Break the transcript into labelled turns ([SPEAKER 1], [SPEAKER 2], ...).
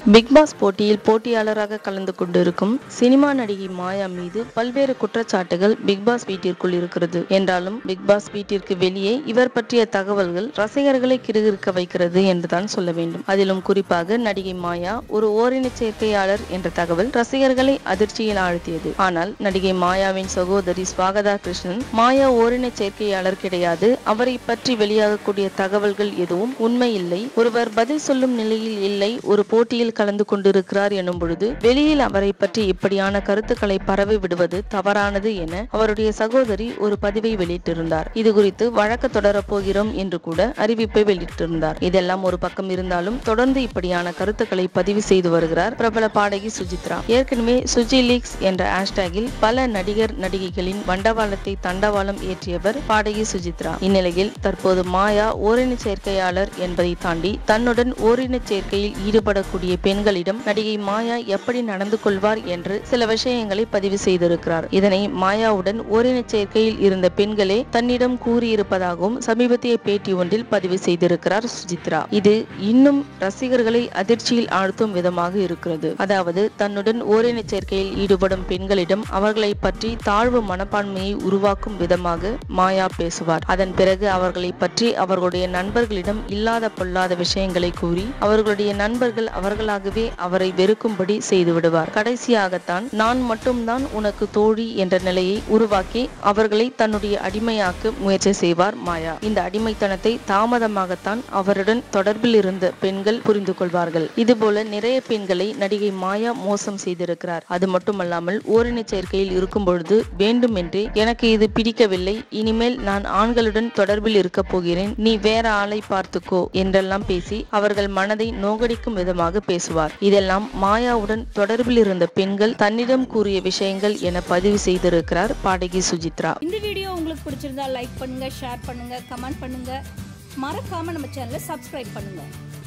[SPEAKER 1] big pass போட்டியில் போட்டியாளராக கலந்து கொண்டிருக்கும் சினிமா நடிகை மாயா மீது பல்வேறு குற்றச்சாட்டுகள் பிக் பாஸ் வீட்டிற்குள் இருக்கிறது என்றாலும் பிக் பாஸ் வீட்டிற்கு வெளியே இவர் பற்றிய தகவல்கள் ரசிகர்களை கிறுகிறுக்க வைக்கிறது என்றுதான் சொல்ல வேண்டும் அதிலும் குறிப்பாக நடிகை மாயா ஒரு ஓரின சேர்க்கையாளர் என்ற தகவல் ரசிகர்களை அதிர்ச்சியில் ஆழ்த்தியது ஆனால் நடிகை மாயாவின் சகோதரி ஸ்வாகதா கிருஷ்ணன் மாயா ஓரின சேர்க்கையாளர் கிடையாது அவரை பற்றி வெளியாகக்கூடிய தகவல்கள் எதுவும் உண்மை இல்லை ஒருவர் பதில் சொல்லும் நிலையில் இல்லை ஒரு போட்டியில் கலந்து கொண்டிருக்கிறார் எனும் பொழுது வெளியில் அவரை பற்றி இப்படியான கருத்துக்களை பரவி விடுவது தவறானது என அவருடைய சகோதரி ஒரு பதிவை வெளியிட்டிருந்தார் இது குறித்து வழக்கு தொடரப் போகிறோம் என்று கூட அறிவிப்பை வெளியிட்டிருந்தார் இதெல்லாம் ஒரு பக்கம் இருந்தாலும் தொடர்ந்து இப்படியான கருத்துக்களை பதிவு செய்து வருகிறார் பிரபல பாடகி சுஜித்ரா ஏற்கனவே சுஜி லீக்ஸ் என்ற ஹேஷ்டேகில் பல நடிகர் நடிகைகளின் வண்டவாளத்தை தண்டவாளம் ஏற்றியவர் பாடகி சுஜித்ரா இந்நிலையில் தற்போது மாயா ஓரின சேர்க்கையாளர் என்பதை தாண்டி தன்னுடன் ஓரின சேர்க்கையில் ஈடுபடக்கூடிய பெண்களிடம் நடிகை மாயா எப்படி நடந்து கொள்வார் என்று சில விஷயங்களை பதிவு செய்திருக்கிறார் இதனை மாயாவுடன் ஓரின சேர்க்கையில் இருந்த பெண்களே தன்னிடம் கூறியிருப்பதாகவும் சமீபத்திய பேட்டி ஒன்றில் பதிவு செய்திருக்கிறார் சுஜித்ரா இது இன்னும் ரசிகர்களை அதிர்ச்சியில் ஆழ்த்தும் விதமாக இருக்கிறது அதாவது தன்னுடன் ஓரின சேர்க்கையில் ஈடுபடும் பெண்களிடம் அவர்களை பற்றி தாழ்வு மனப்பான்மையை உருவாக்கும் விதமாக மாயா பேசுவார் அதன் பிறகு அவர்களை பற்றி அவர்களுடைய நண்பர்களிடம் இல்லாத பொல்லாத விஷயங்களை கூறி அவர்களுடைய நண்பர்கள் அவர்களாகவே அவரை வெறுக்கும்படி செய்து விடுவார் கடைசியாகத்தான் நான் மட்டும்தான் உனக்கு தோழி என்ற நிலையை உருவாக்கி அவர்களை தன்னுடைய அடிமையாக்க முயற்சி செய்வார் மாயா இந்த அடிமைத்தனத்தை தாமதமாகத்தான் அவருடன் தொடர்பில் இருந்த பெண்கள் புரிந்து கொள்வார்கள் இதுபோல நிறைய பெண்களை நடிகை மாயா மோசம் செய்திருக்கிறார் அது மட்டுமல்லாமல் ஓரின சேர்க்கையில் இருக்கும் பொழுது வேண்டுமென்றே எனக்கு இது பிடிக்கவில்லை இனிமேல் நான் ஆண்களுடன் தொடர்பில் இருக்க போகிறேன் நீ வேற ஆளை பார்த்துக்கோ என்றெல்லாம் பேசி அவர்கள் மனதை நோகடிக்கும் விதமாக பேசுவார் இதெல்லாம் மாயாவுடன் தொடர்பில் இருந்த பெண்கள் தன்னிடம் கூறிய விஷயங்கள் என பதிவு செய்திருக்கிறார் பாடகி சுஜித்ரா
[SPEAKER 2] இந்த வீடியோ உங்களுக்கு பிடிச்சிருந்தா லைக் பண்ணுங்க ஷேர் பண்ணுங்க கமெண்ட் பண்ணுங்க மறக்காம நம்ம சேனலை சப்ஸ்கிரைப் பண்ணுங்க